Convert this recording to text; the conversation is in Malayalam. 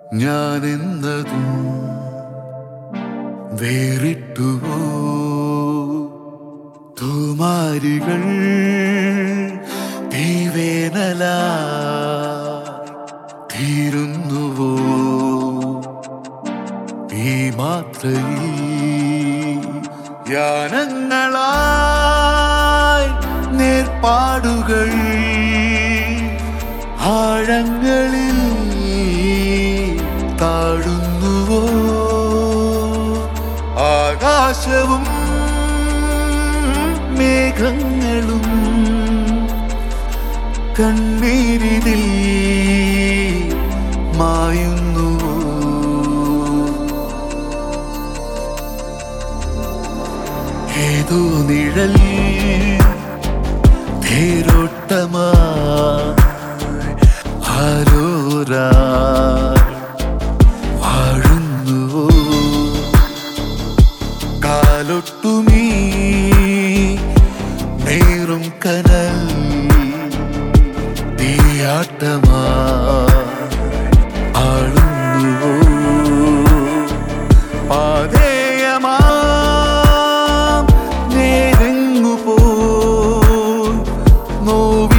ഞാനെന്നതും വേറിട്ടുവോ തൂമാരികൾ തീവേനല തീരുന്നുവോ ഈ മാത്രയിൽ യാനങ്ങളായി നേർപ്പാടുകൾ ആഴങ്ങളിൽ താഴുന്നുവോ ആകാശവും മേഘങ്ങളും കണ്ണീരിതിൽ മായുന്നുവോ ഏതോ നിഴൽ തേരോട്ടമാ ആരോരാ വാഴുന്നുവോ കാലൊട്ടുമീ നേറും കനൽ തീയാട്ടമാ ആളുന്നുവോ പാതേയമാം നേരെങ്ങു പോയി നോവുന്നുവോ